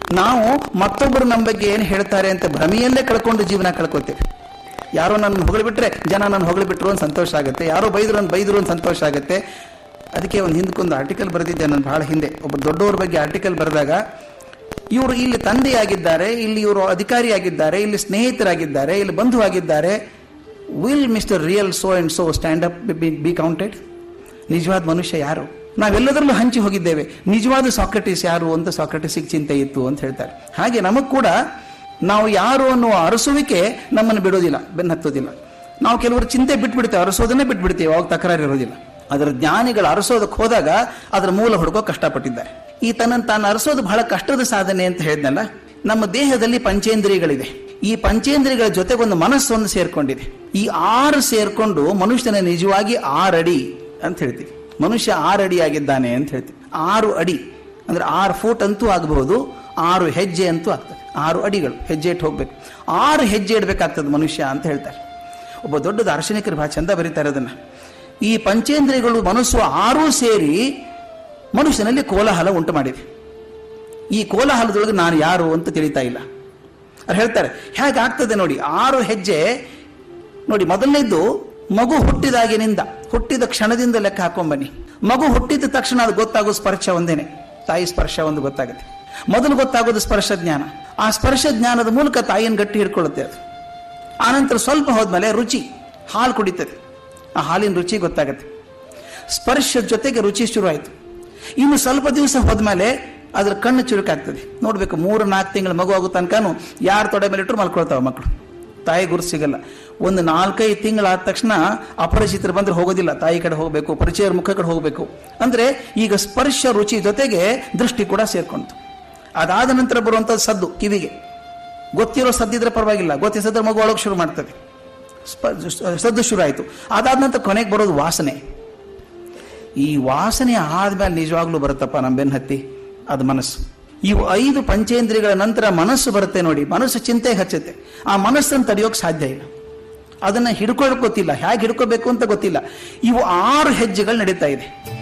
ನಾವು ಮತ್ತೊಬ್ಬರು ನಮ್ಮ ಬಗ್ಗೆ ಏನು ಹೇಳ್ತಾರೆ ಅಂತ ಭ್ರಮೆಯಲ್ಲೇ ಕಳ್ಕೊಂಡು ಜೀವನ ಕಳ್ಕೊತೇವೆ ಯಾರೋ ನನ್ನ ಹೊಗಳಿಬಿಟ್ರೆ ಜನ ನನ್ನ ಹೊಗಳಿಬಿಟ್ರು ಅಂತ ಸಂತೋಷ ಆಗುತ್ತೆ ಯಾರೋ ಬೈದ್ರು ಅಂತ ಬೈದ್ರು ಅಂತ ಸಂತೋಷ ಆಗುತ್ತೆ ಅದಕ್ಕೆ ಒಂದು ಹಿಂದಕ್ಕೊಂದು ಆರ್ಟಿಕಲ್ ಬರೆದಿದ್ದೆ ನಾನು ಬಹಳ ಹಿಂದೆ ಒಬ್ಬ ದೊಡ್ಡವ್ರ ಬಗ್ಗೆ ಆರ್ಟಿಕಲ್ ಬರೆದಾಗ ಇವರು ಇಲ್ಲಿ ತಂದೆಯಾಗಿದ್ದಾರೆ ಇಲ್ಲಿ ಇವರು ಅಧಿಕಾರಿಯಾಗಿದ್ದಾರೆ ಇಲ್ಲಿ ಸ್ನೇಹಿತರಾಗಿದ್ದಾರೆ ಇಲ್ಲಿ ಬಂಧುವಾಗಿದ್ದಾರೆ will mister real so and so stand up be counted ನಿಜವಾದ ಮನುಷ್ಯ ಯಾರು ನಾವೆಲ್ಲದರಲ್ಲೂ ಹಂಚಿ ಹೋಗಿದ್ದೇವೆ ನಿಜವಾದ ಸಾಕ್ರೆಟಿಸ್ ಯಾರು ಅಂತ ಸಾಕ್ರೆಟಿಸಿಗೆ ಚಿಂತೆ ಇತ್ತು ಅಂತ ಹೇಳ್ತಾರೆ ಹಾಗೆ ನಮಗ್ ಕೂಡ ನಾವು ಯಾರು ಅನ್ನುವ ಅರಸುವಿಕೆ ನಮ್ಮನ್ನು ಬಿಡೋದಿಲ್ಲ ಬೆನ್ನು ಹತ್ತೋದಿಲ್ಲ ನಾವು ಕೆಲವರು ಚಿಂತೆ ಬಿಟ್ಬಿಡ್ತೇವೆ ಅರಸೋದನ್ನೇ ಬಿಟ್ಬಿಡ್ತೇವೆ ಅವಾಗ ತಕರಾರು ಇರೋದಿಲ್ಲ ಅದರ ಜ್ಞಾನಿಗಳು ಅರಸೋದಕ್ಕೆ ಹೋದಾಗ ಅದರ ಮೂಲ ಹುಡುಕೋ ಕಷ್ಟಪಟ್ಟಿದ್ದಾರೆ ಈ ತನ್ನ ತಾನು ಅರಸೋದು ಬಹಳ ಕಷ್ಟದ ಸಾಧನೆ ಅಂತ ಹೇಳಿದ್ನಲ್ಲ ನಮ್ಮ ದೇಹದಲ್ಲಿ ಪಂಚೇಂದ್ರಿಯಗಳಿದೆ ಈ ಪಂಚೇಂದ್ರಿಯಗಳ ಜೊತೆಗೊಂದು ಮನಸ್ಸೊಂದು ಸೇರ್ಕೊಂಡಿದೆ ಈ ಆರು ಸೇರ್ಕೊಂಡು ಮನುಷ್ಯನ ನಿಜವಾಗಿ ಆರಡಿ ಅಂತ ಹೇಳ್ತೀವಿ ಮನುಷ್ಯ ಆರು ಅಡಿ ಆಗಿದ್ದಾನೆ ಅಂತ ಹೇಳ್ತೀವಿ ಆರು ಅಡಿ ಅಂದ್ರೆ ಆರು ಫೂಟ್ ಅಂತೂ ಆಗಬಹುದು ಆರು ಹೆಜ್ಜೆ ಅಂತೂ ಆಗ್ತದೆ ಆರು ಅಡಿಗಳು ಹೆಜ್ಜೆ ಇಟ್ಟು ಹೋಗ್ಬೇಕು ಆರು ಹೆಜ್ಜೆ ಇಡಬೇಕಾಗ್ತದೆ ಮನುಷ್ಯ ಅಂತ ಹೇಳ್ತಾರೆ ಒಬ್ಬ ದೊಡ್ಡ ದಾರ್ಶನಿಕರು ಬಹಳ ಚಂದ ಬರೀತಾರೆ ಅದನ್ನ ಈ ಪಂಚೇಂದ್ರಿಯಗಳು ಮನಸ್ಸು ಆರೂ ಸೇರಿ ಮನುಷ್ಯನಲ್ಲಿ ಕೋಲಾಹಲ ಉಂಟು ಮಾಡಿದೆ ಈ ಕೋಲಾಹಲದೊಳಗೆ ನಾನು ಯಾರು ಅಂತ ತಿಳಿತಾ ಇಲ್ಲ ಅವ್ರು ಹೇಳ್ತಾರೆ ಹೇಗೆ ಆಗ್ತದೆ ನೋಡಿ ಆರು ಹೆಜ್ಜೆ ನೋಡಿ ಮೊದಲನೇದ್ದು ಮಗು ಹುಟ್ಟಿದಾಗಿನಿಂದ ಹುಟ್ಟಿದ ಕ್ಷಣದಿಂದ ಲೆಕ್ಕ ಹಾಕೊಂಬನ್ನಿ ಮಗು ಹುಟ್ಟಿದ ತಕ್ಷಣ ಅದು ಗೊತ್ತಾಗೋ ಸ್ಪರ್ಶ ಒಂದೇನೆ ತಾಯಿ ಸ್ಪರ್ಶ ಒಂದು ಗೊತ್ತಾಗುತ್ತೆ ಮೊದಲು ಗೊತ್ತಾಗೋದು ಸ್ಪರ್ಶ ಜ್ಞಾನ ಆ ಸ್ಪರ್ಶ ಜ್ಞಾನದ ಮೂಲಕ ತಾಯಿಯನ್ನು ಗಟ್ಟಿ ಹಿಡ್ಕೊಳ್ಳುತ್ತೆ ಅದು ಆನಂತರ ಸ್ವಲ್ಪ ಹೋದ್ಮೇಲೆ ರುಚಿ ಹಾಲು ಕುಡಿತದೆ ಆ ಹಾಲಿನ ರುಚಿ ಗೊತ್ತಾಗುತ್ತೆ ಸ್ಪರ್ಶ ಜೊತೆಗೆ ರುಚಿ ಶುರುವಾಯಿತು ಇನ್ನು ಸ್ವಲ್ಪ ದಿವಸ ಹೋದ್ಮೇಲೆ ಅದ್ರ ಕಣ್ಣು ಚುರುಕಾಗ್ತದೆ ನೋಡ್ಬೇಕು ಮೂರು ನಾಲ್ಕು ತಿಂಗಳ ಮಗು ಆಗೋ ತನಕನು ಯಾರು ತೊಡೆ ಮೇಲೆ ಇಟ್ಟರು ಮಲ್ಕೊಳ್ತಾವ ಮಕ್ಕಳು ತಾಯಿ ಗುರು ಸಿಗಲ್ಲ ಒಂದು ನಾಲ್ಕೈದು ತಿಂಗಳಾದ ತಕ್ಷಣ ಅಪರಿಚಿತರು ಬಂದ್ರೆ ಹೋಗೋದಿಲ್ಲ ತಾಯಿ ಕಡೆ ಹೋಗಬೇಕು ಪರಿಚಯರ ಮುಖ ಕಡೆ ಹೋಗಬೇಕು ಅಂದ್ರೆ ಈಗ ಸ್ಪರ್ಶ ರುಚಿ ಜೊತೆಗೆ ದೃಷ್ಟಿ ಕೂಡ ಸೇರ್ಕೊಂತು ಅದಾದ ನಂತರ ಬರುವಂಥದ್ದು ಸದ್ದು ಕಿವಿಗೆ ಗೊತ್ತಿರೋ ಸದ್ದಿದ್ರೆ ಪರವಾಗಿಲ್ಲ ಗೊತ್ತಿಸಿದ್ರೆ ಮಗು ಒಳಗೆ ಶುರು ಮಾಡ್ತದೆ ಸ್ಪ- ಸದ್ದು ಶುರು ಆಯಿತು ಅದಾದ ನಂತರ ಕೊನೆಗೆ ಬರೋದು ವಾಸನೆ ಈ ವಾಸನೆ ಆದ್ಮೇಲೆ ನಿಜವಾಗ್ಲೂ ಬರುತ್ತಪ್ಪ ನಮ್ಮ ಬೆನ್ನ ಹತ್ತಿ ಅದು ಮನಸ್ಸು ಇವು ಐದು ಪಂಚೇಂದ್ರಿಯಗಳ ನಂತರ ಮನಸ್ಸು ಬರುತ್ತೆ ನೋಡಿ ಮನಸ್ಸು ಚಿಂತೆಗೆ ಹಚ್ಚುತ್ತೆ ಆ ಮನಸ್ಸನ್ನು ತಡೆಯೋಕೆ ಸಾಧ್ಯ ಇಲ್ಲ ಅದನ್ನ ಹಿಡ್ಕೊಳ್ಳೋಕೆ ಗೊತ್ತಿಲ್ಲ ಹೇಗೆ ಹಿಡ್ಕೋಬೇಕು ಅಂತ ಗೊತ್ತಿಲ್ಲ ಇವು ಆರು ಹೆಜ್ಜೆಗಳು ನಡೀತಾ ಇದೆ